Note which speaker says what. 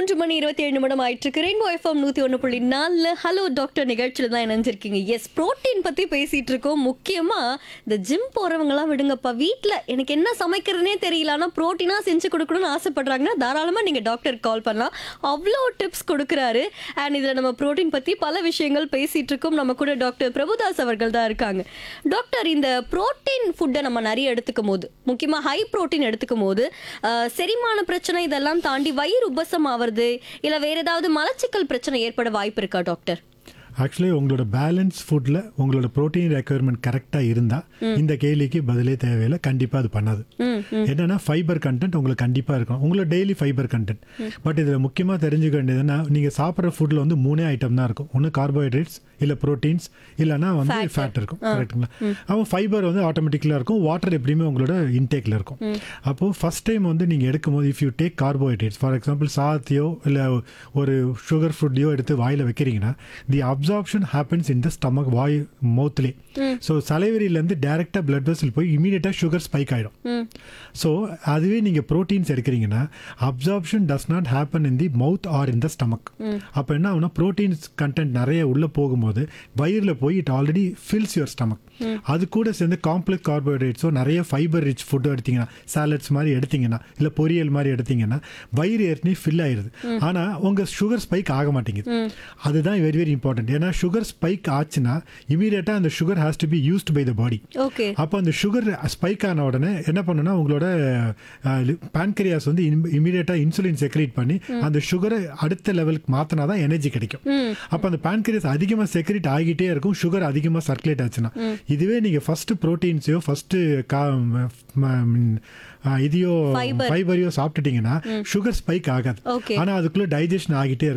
Speaker 1: மூன்று மணி இருபத்தி ஏழு நிமிடம் ஆயிட்டு இருக்கு ரெயின்போ எஃப்எம் நூத்தி ஒன்று புள்ளி நாலு ஹலோ டாக்டர் நிகழ்ச்சியில தான் இணைஞ்சிருக்கீங்க எஸ் புரோட்டீன் பத்தி பேசிட்டு இருக்கோம் முக்கியமா இந்த ஜிம் போறவங்கலாம் விடுங்கப்பா வீட்ல எனக்கு என்ன சமைக்கிறதுனே தெரியல ஆனா புரோட்டீனா செஞ்சு கொடுக்கணும்னு ஆசைப்படுறாங்கன்னா தாராளமா நீங்க டாக்டர் கால் பண்ணலாம் அவ்வளோ டிப்ஸ் கொடுக்குறாரு அண்ட் இதுல நம்ம புரோட்டீன் பத்தி பல விஷயங்கள் பேசிட்டு இருக்கோம் நம்ம கூட டாக்டர் பிரபுதாஸ் அவர்கள் தான் இருக்காங்க டாக்டர் இந்த புரோட்டீன் ஃபுட்டை நம்ம நிறைய எடுத்துக்கும் போது முக்கியமா ஹை புரோட்டீன் எடுத்துக்கும் போது அஹ், செரிமான பிரச்சனை இதெல்லாம் தாண்டி வயிறு உபசம் ஆவறது இல்ல வேற ஏதாவது மலச்சிக்கல் பிரச்சனை ஏற்பட வாய்ப்பு இருக்கா டாக்டர்
Speaker 2: ஆக்சுவலி உங்களோட பேலன்ஸ் ஃபுட்டில் உங்களோட ப்ரோட்டீன் ரெக்குயர்மெண்ட் கரெக்டாக இருந்தால் இந்த கேள்விக்கு பதிலே தேவையில்லை கண்டிப்பாக அது பண்ணாது
Speaker 1: ம்
Speaker 2: என்னன்னா ஃபைபர் கண்டென்ட் உங்களுக்கு கண்டிப்பாக இருக்கும் உங்களோட டெய்லி ஃபைபர் கண்டென்ட் பட் இதில் முக்கியமாக தெரிஞ்சுக்க வேண்டியதுன்னா நீங்கள் சாப்பிட்ற ஃபுட்டில் வந்து மூணே ஐட்டம் தான் இருக்கும் ஒன்று கார்போஹைட்ரேட்ஸ் இல்லை ப்ரோட்டீன்ஸ் இல்லைன்னா வந்து ஃபேட் இருக்கும் கரெக்ட்டுங்களா அவன் ஃபைபர் வந்து ஆட்டோமேட்டிக்கலாக இருக்கும் வாட்டர் எப்படியுமே உங்களோட இன்டேக்கில் இருக்கும் அப்போது ஃபஸ்ட் டைம் வந்து நீங்கள் எடுக்கும்போது if you take carbohydrates for example சாதத்தையோ இல்லை ஒரு சுகர் ஃபுட்டையோ எடுத்து வாயில் வைக்கிறீங்கன்னா the absorption happens in the stomach வாய் மவுத்லே ஸோ சலைவரியிலேருந்து டேரெக்டாக பிளட் வெசல் போய் இமீடியட்டாக சுகர் ஸ்பைக் ஆகிடும்
Speaker 1: ம்
Speaker 2: ஸோ அதுவே நீங்கள் ப்ரோட்டீன்ஸ் எடுக்கிறீங்கன்னா absorption does not happen in the mouth or in the stomach அப்போ என்ன ஆகுனா ப்ரோட்டீன்ஸ் கண்டென்ட் நிறைய உள்ளே போகும்போது வயிறில் போய் it already fills your stomach அது கூட சேர்ந்து காம்ப்ளெக்ஸ் கார்போஹைட்ரேட்ஸோ நிறைய ஃபைபர் ரிச் ஃபுட்டோ எடுத்தீங்கன்னா சாலட்ஸ் மாதிரி எடுத்தீங்கன்னா இல்லை பொரியல் மாதிரி எடுத்தீங்கன்னா வயிறு ஏற்கனவே ஃபில் ஆயிருது ஆனால் உங்கள் சுகர் ஸ்பைக் ஆக மாட்டேங்குது அதுதான் வெரி வெரி இம்பார்ட்டன்ட் ஏன்னா சுகர் ஸ்பைக் ஆச்சுன்னா இமீடியட்டாக அந்த sugar has to be used by the body
Speaker 1: okay
Speaker 2: அப்போ அந்த சுகர் ஸ்பைக் ஆன உடனே என்ன பண்ணுன்னா உங்களோட பேன்கரியாஸ் வந்து இமீடியட்டாக இன்சுலின் செக்ரேட் பண்ணி அந்த சுகரை அடுத்த லெவலுக்கு மாற்றினா தான் எனர்ஜி கிடைக்கும் அப்போ அந்த பேன்கரியாஸ் அதிகமாக செக்ரேட் ஆகிட்டே இருக்கும் சுகர் அதிகமாக சர்க்குலேட் ஆச்சுன்னா இதுவே நீங்கள் ஃபஸ்ட்டு ப்ரோட்டீன்ஸையோ ஃபஸ்ட்டு கா ம- ம- மீன், ஆ, இதையோ
Speaker 1: Fiber.
Speaker 2: ஃபைபரையோ சாப்பிட்டுட்டீங்கன்னா சுகர் ஸ்பைக் ஆகாது
Speaker 1: Okay.
Speaker 2: ஆனால் அதுக்குள்ளே டைஜஷன் ஆகிட்டே இருக்கும்